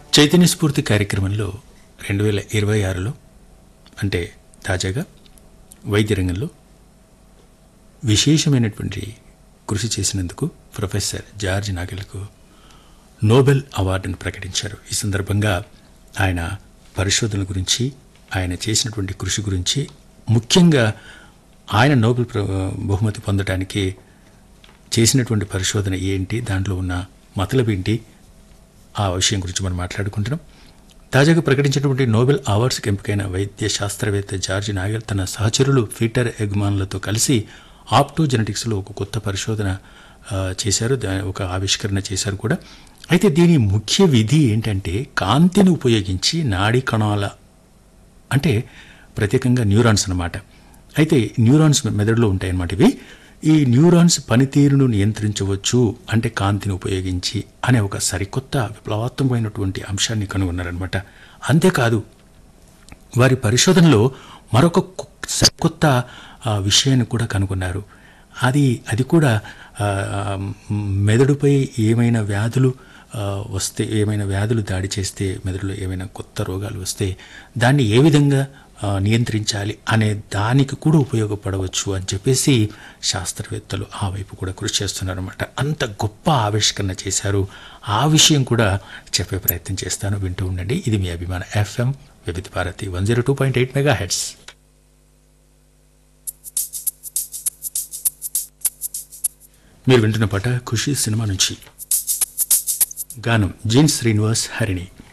చైతన్య స్ఫూర్తి కార్యక్రమంలో రెండు వేల ఇరవై ఆరులో అంటే తాజాగా వైద్య రంగంలో విశేషమైనటువంటి కృషి చేసినందుకు ప్రొఫెసర్ జార్జ్ నాగెల్కు నోబెల్ అవార్డును ప్రకటించారు ఈ సందర్భంగా ఆయన పరిశోధనల గురించి ఆయన చేసినటువంటి కృషి గురించి ముఖ్యంగా ఆయన నోబెల్ ప్ర- బహుమతి పొందడానికి చేసినటువంటి పరిశోధన ఏంటి దాంట్లో ఉన్న మతలబు ఏంటి ఆ విషయం గురించి మనం మాట్లాడుకుంటున్నాం తాజాగా ప్రకటించినటువంటి నోబెల్ అవార్డ్స్కి ఎంపికైన వైద్య శాస్త్రవేత్త జార్జ్ నాగల్ తన సహచరులు పీటర్ ఎగ్మాన్లతో కలిసి ఆప్టోజెనెటిక్స్లో ఒక కొత్త పరిశోధన ఆ, చేశారు దా- ఒక ఆవిష్కరణ చేశారు కూడా అయితే దీని ముఖ్య విధి ఏంటంటే కాంతిని ఉపయోగించి నాడీ కణాల అంటే ప్రత్యేకంగా న్యూరాన్స్ అన్నమాట అయితే న్యూరాన్స్ మెదడులో ఉంటాయన్నమాట ఇవి ఈ న్యూరాన్స్ పనితీరును నియంత్రించవచ్చు అంటే కాంతిని ఉపయోగించి అనే ఒక సరికొత్త విప్లవాత్మకమైనటువంటి అంశాన్ని కనుగొన్నారనమాట అంతేకాదు వారి పరిశోధనలో మరొక కు- సరికొత్త ఆ, విషయాన్ని కూడా కనుగొన్నారు అది అది కూడా ఆ, ఆ, మెదడుపై ఏమైనా వ్యాధులు ఆ, వస్తే ఏమైనా వ్యాధులు దాడి చేస్తే మెదడులో ఏమైనా కొత్త రోగాలు వస్తే దాన్ని ఏ విధంగా ఆ, నియంత్రించాలి అనే దానికి కూడా ఉపయోగపడవచ్చు అని చెప్పేసి శాస్త్రవేత్తలు ఆ వైపు కూడా కృషి చేస్తున్నారన్నమాట అంత గొప్ప ఆవిష్కరణ చేశారు ఆ విషయం కూడా చెప్పే ప్రయత్నం చేస్తాను వింటూ ఉండండి ఇది మీ అభిమాన F M Vividh Bharati one zero two point eight megahertz మీరు వింటున్న పాట ఖుషి సినిమా నుంచి గానం జీన్ శ్రీనివాస్ హరిణి